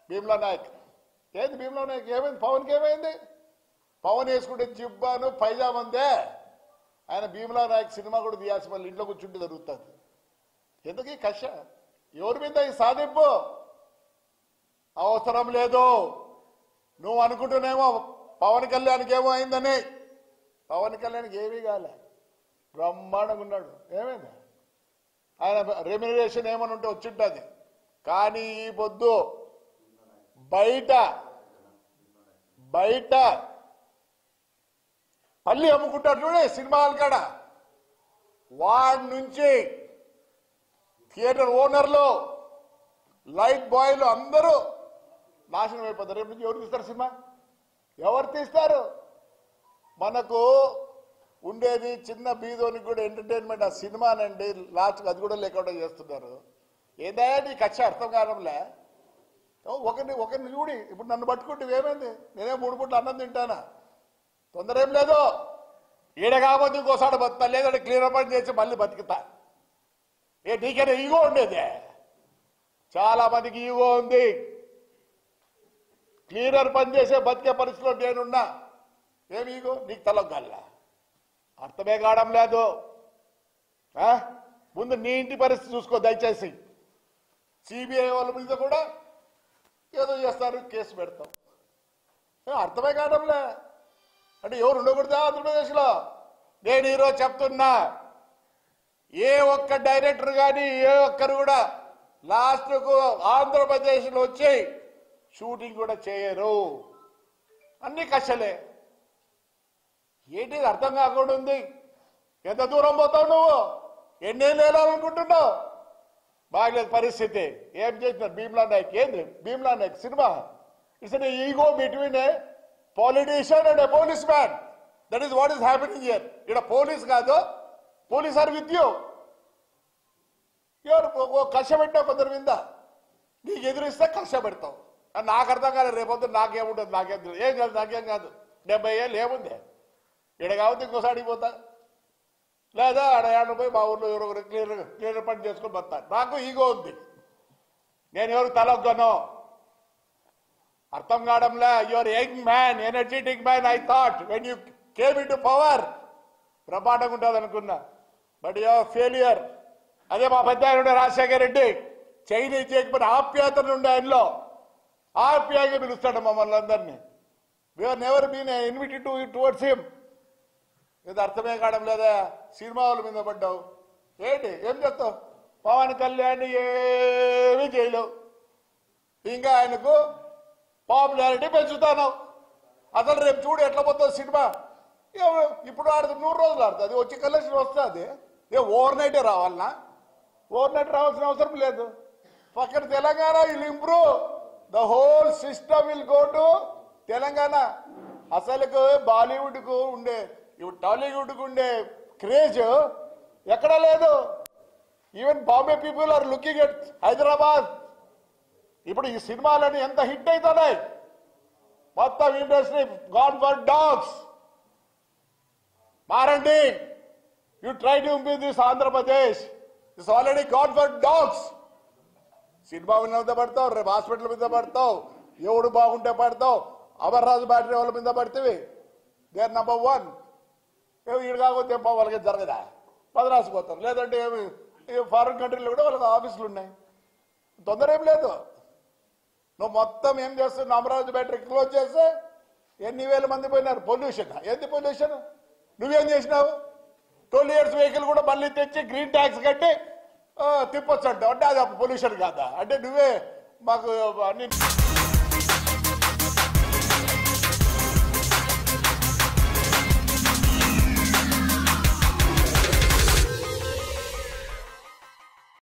భీమ్లా నాయక్ ఏంది భీమ్లా నాయక్ ఏమైంది పవన్కి ఏమైంది పవన్ వేసుకుంటే జిబ్బాను పైజామందే ఆయన భీమ్లా నాయక్ సినిమా కూడా తీయాల్సి మళ్ళీ ఇంట్లో కూర్చుంటే జరుగుతుంది ఎందుకు ఈ కష ఎవరి మీద ఈ సాధింపు అవసరం లేదు నువ్వు అనుకుంటున్నామో పవన్ కళ్యాణ్కి ఏమో అయిందని పవన్ కళ్యాణ్కి ఏమీ కాలే బ్రహ్మాండంగా ఉన్నాడు ఏమైంది ఆయన రెమ్యునరేషన్ ఏమని ఉంటే వచ్చింటుంది కానీ ఈ పొద్దు బయట బయట పల్లి అమ్ముకుంటాడు చూడే సినిమాల కాడ వాడి నుంచి థియేటర్ ఓనర్లు లైట్ బాయ్లు అందరూ నాశనం అయిపోతారు రేపు నుంచి ఎవరు తీస్తారు సినిమా ఎవరు తీస్తారు మనకు ఉండేది చిన్న బీదోనికి కూడా ఎంటర్టైన్మెంట్ ఆ సినిమానండి లాస్ట్ అది కూడా లేకుండా చేస్తున్నారు ఏదైనా నీ కక్ష అర్థం కావడంలే ఓ, ఒకరిని ఒకరిని చూడి ఇప్పుడు నన్ను పట్టుకుంటే ఏమైంది నేనే మూడు పూట్లు అన్నం తింటానా తొందర ఏం లేదు ఈడ కాకపోతే ఇంకోసారి బతుకుతా లేదంటే క్లియర్ పని చేసి మళ్ళీ బతుకుతా ఏ నీకైనా ఈగో ఉండేదే చాలా మందికి ఈగో ఉంది క్లీనర్ పని చేసే బతికే పరిస్థితిలో నేనున్నా ఏమి ఈగో నీకు తలొగ్గాల అర్థమే కావడం లేదు ఆ? ముందు నీ ఇంటి పరిస్థితి చూసుకో దయచేసి సిబిఐ వాళ్ళ మీద కూడా ఏదో చేస్తారు కేసు పెడతాం ఏ, అర్థమే కావడంలే అంటే ఎవరు ఉండకూడదా ఆంధ్రప్రదేశ్లో నేను ఈరోజు చెప్తున్నా ఏ ఒక్క డైరెక్టర్ కానీ ఏ ఒక్కరు కూడా లాస్ట్కు ఆంధ్రప్రదేశ్లో వచ్చి షూటింగ్ కూడా చేయరు అన్ని కష్టలే ఏంటి ఇది అర్థం కాకుండా ఉంది ఎంత దూరం పోతావు నువ్వు ఎన్నేళ్ళు వెళ్ళాలనుకుంటున్నావు బాగలేదు పరిస్థితి ఏం చేసినారు భీమ్లా నాయక్ ఏంది Bheemla Nayak cinema it's an ego between a politician and a policeman that is what is happening here ఇక్కడ పోలీస్ కాదు పోలీస్ ఆర్ విత్ యూ ఎవరు ఓ కక్ష పెట్టావు కొందరి మీద నీకు ఎదురిస్తే కక్ష పెడతావు అని నాకు అర్థం కాలేదు రేపొద్దు నాకేముంటుంది నాకేం తెలియదు ఏం కాదు నాకేం కాదు డెబ్బై ఏళ్ళు ఏముంది ఇక్కడ కాబట్టి ఇంకోసారి పోతా లేదా ఆడ ఏడ పోయి మా ఊర్లో ఎవరో ఒకరు క్లియర్ క్లియర్ పని చేసుకొని బతాను నాకు ఈగో ఉంది నేను ఎవరు తలొగ్గను అర్థం కావడంలే your young man energetic man I thought when you came into power ప్రమాణంగా ఉంటుంది అనుకున్నా బట్ యువర్ ఫెయిలియర్ అదే మా పెద్ద ఆయన ఉండే రాజశేఖర రెడ్డి చైనీ చేయకపోతే ఆప్యాయత ఉండే ఆయనలో ఆప్యాయంగా పిలుస్తాడు మమ్మల్ని అందరినీ we are never been invited to towards him ఇది అర్థమే కావడం లేదా సినిమా వాళ్ళ మీద పడ్డావు ఏంటి ఏం చెప్తావు పవన్ కళ్యాణ్ ఏమీ చేయలేవు ఇంకా ఆయనకు పాపులారిటీ పెంచుతాను అసలు రేపు చూడు ఎట్లా పోతుంది సినిమా ఏ- ఇప్పుడు ఆడుతుంది నూరు రోజులు ఆడుతుంది వచ్చి కలెక్షన్ వస్తుంది ఏ ఓవర్ నైటే రావాలనా ఓవర్ నైట్ రావాల్సిన అవసరం లేదు పక్కన Telangana will improve the whole system will go to Telangana అసలుకు బాలీవుడ్ కు ఉండే ఇప్పుడు టాలీవుడ్ కు ఉండే క్రేజ్ ఎక్కడా లేదు even Bombay people are looking at Hyderabad ఇప్పుడు ఈ సినిమాలని ఎంత హిట్ అవుతున్నాయి మొత్తం ఇండస్ట్రీ గాన్ ఫర్ డాగ్స్ మారండి you try to improve this Andhra Pradesh it's already gone for dogs cinema మీద పడతావు రేపు హాస్పిటల్ మీద పడతావు ఎవడు బాగుంటే పడతావు అమర్రాజు బ్యాటరీ వాళ్ళ మీద పడితే దే ఆర్ నంబర్ వన్ ఏమి ఈడు కాకపోతే ఏం వాళ్ళకి జరగదా మద్రాసు పోతారు లేదంటే ఏమి ఫారిన్ కంట్రీలో కూడా వాళ్ళకి ఆఫీసులు ఉన్నాయి తొందర ఏం లేదు నువ్వు మొత్తం ఏం చేస్తున్నావు అమరావతి బ్యాటరీ క్లోజ్ చేస్తే ఎన్ని వేల మంది పోయినారు పొల్యూషన్ ఏంది పొల్యూషన్ నువ్వేం చేసినావు ట్వెల్వ్ ఇయర్స్ వెహికల్ కూడా మళ్ళీ తెచ్చి గ్రీన్ ట్యాక్స్ కట్టి ఆ, తిప్పొచ్చు అంటావు అంటే అది పొల్యూషన్ కాదా అంటే నువ్వే మాకు అన్ని